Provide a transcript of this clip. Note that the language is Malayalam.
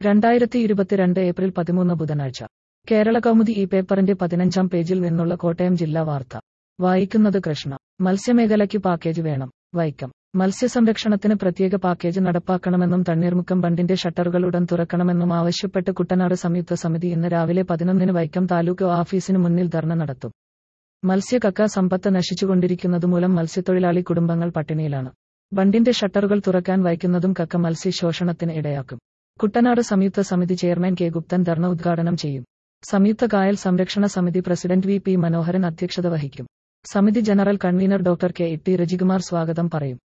രണ്ടായിരത്തി ഇരുപത്തിരണ്ട് ഏപ്രിൽ പതിമൂന്ന് ബുധനാഴ്ച കേരള കൗമുദി ഈ പേപ്പറിന്റെ പതിനഞ്ചാം പേജിൽ നിന്നുള്ള കോട്ടയം ജില്ലാ വാർത്ത വായിക്കുന്നത് കൃഷ്ണ മത്സ്യമേഖലയ്ക്ക് പാക്കേജ് വേണം വൈക്കം മത്സ്യസംരക്ഷണത്തിന് പ്രത്യേക പാക്കേജ് നടപ്പാക്കണമെന്നും തണ്ണീർമുക്കം ബണ്ടിന്റെ ഷട്ടറുകൾ ഉടൻ തുറക്കണമെന്നും ആവശ്യപ്പെട്ട് കുട്ടനാട് സംയുക്ത സമിതി ഇന്ന് രാവിലെ പതിനൊന്നിന് വൈക്കം താലൂക്ക് ഓഫീസിന് മുന്നിൽ ധർണ നടത്തും മത്സ്യകക്ക സമ്പത്ത് നശിച്ചുകൊണ്ടിരിക്കുന്നതുമൂലം മത്സ്യത്തൊഴിലാളി കുടുംബങ്ങൾ പട്ടിണിയിലാണ് ബണ്ടിന്റെ ഷട്ടറുകൾ തുറക്കാൻ വയ്ക്കുന്നതും കക്ക മത്സ്യശോഷണത്തിന് ഇടയാക്കും കുട്ടനാട് സംയുക്ത സമിതി ചെയർമാൻ കെ ഗുപ്തൻ ധർണ ഉദ്ഘാടനം ചെയ്യും സംയുക്ത കായൽ സംരക്ഷണ സമിതി പ്രസിഡന്റ് വി പി മനോഹരൻ അധ്യക്ഷത വഹിക്കും സമിതി general convener doctor K E T Rajikumar സ്വാഗതം പറയും